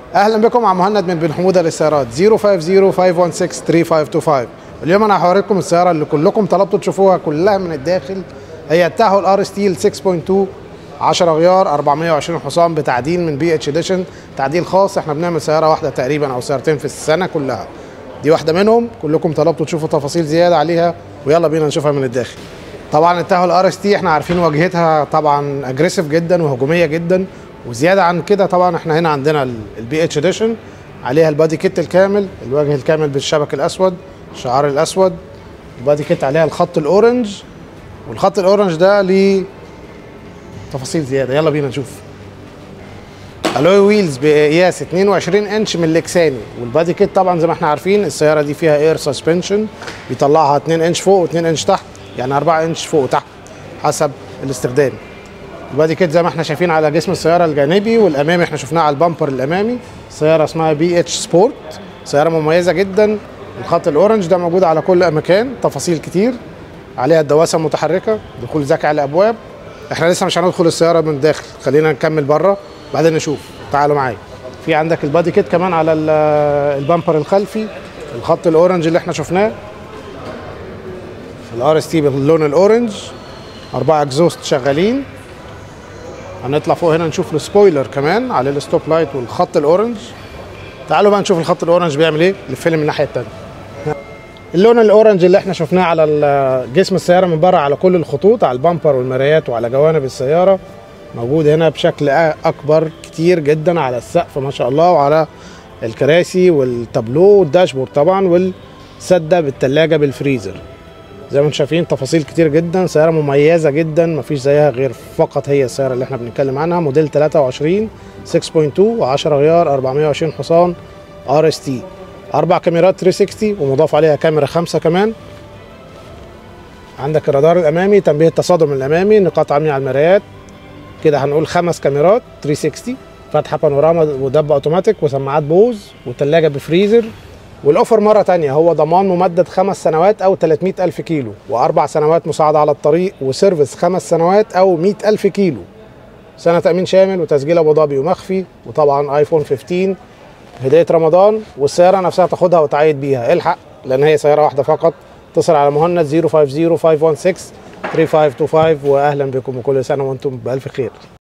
اهلا بكم مع مهند من بن حموده للسيارات 050-516-3525 اليوم انا هوريكم السياره اللي كلكم طلبتوا تشوفوها كلها من الداخل هي التاهو الار ستيل 6.2 10 غيار 420 حصان بتعديل من بي اتش اديشن تعديل خاص احنا بنعمل سياره واحده تقريبا او سيارتين في السنه كلها دي واحده منهم كلكم طلبتوا تشوفوا تفاصيل زياده عليها ويلا بينا نشوفها من الداخل طبعا التاهو الار اس تي احنا عارفين واجهتها طبعا اجريسيف جدا وهجوميه جدا وزياده عن كده طبعا احنا هنا عندنا البي اتش اديشن عليها البادي كيت الكامل الوجه الكامل بالشبك الاسود الشعار الاسود البادي كيت عليها الخط الاورنج والخط الاورنج ده ليه تفاصيل زياده يلا بينا نشوف الوي ويلز بقياس 22 انش من لكساني والبادي كيت طبعا زي ما احنا عارفين السياره دي فيها اير سسبنشن بيطلعها 2 انش فوق و2 انش تحت يعني 4 انش فوق وتحت حسب الاستخدام البادي كيت زي ما احنا شايفين على جسم السياره الجانبي والامامي احنا شفناه على البامبر الامامي سياره اسمها بي اتش سبورت سياره مميزه جدا الخط الاورنج ده موجود على كل مكان تفاصيل كتير عليها الدواسه المتحركه دخول ذكي على الابواب احنا لسه مش هندخل السياره من الداخل خلينا نكمل بره بعدين نشوف تعالوا معايا في عندك البادي كيت كمان على البامبر الخلفي الخط الاورنج اللي احنا شفناه الار اس تي باللون الاورنج اربعه اكزوست شغالين هنطلع فوق هنا نشوف السبويلر كمان عليه الستوب لايت والخط الاورنج تعالوا بقى نشوف الخط الاورنج بيعمل ايه للفيلم من الناحيه الثانيه اللون الاورنج اللي احنا شفناه على جسم السياره من بره على كل الخطوط على البامبر والمرايات وعلى جوانب السياره موجود هنا بشكل اكبر كتير جدا على السقف ما شاء الله وعلى الكراسي والتابلو والداشبورد طبعا والسده بالثلاجه بالفريزر زي ما انتم شايفين تفاصيل كتير جدا سياره مميزه جدا مفيش زيها غير فقط هي السياره اللي احنا بنتكلم عنها موديل 23 6.2 و10 غيار 420 حصان ار اس تي اربع كاميرات 360 ومضاف عليها كاميرا خمسه كمان عندك الرادار الامامي تنبيه التصادم الامامي نقاط عمياء على المرايات كده هنقول خمس كاميرات 360 فتحه بانوراما ودب اوتوماتيك وسماعات بوز وثلاجه بفريزر والاوفر مره تانية هو ضمان ممدد خمس سنوات او 300 الف كيلو واربع سنوات مساعده على الطريق وسيرفيس خمس سنوات او 100 الف كيلو سنه تامين شامل وتسجيل ابو ظبي ومخفي وطبعا ايفون 15 هديه رمضان والسياره نفسها تاخدها وتعيد بيها الحق لان هي سياره واحده فقط اتصل على مهند 050 516 3525 واهلا بكم وكل سنه وانتم بالف خير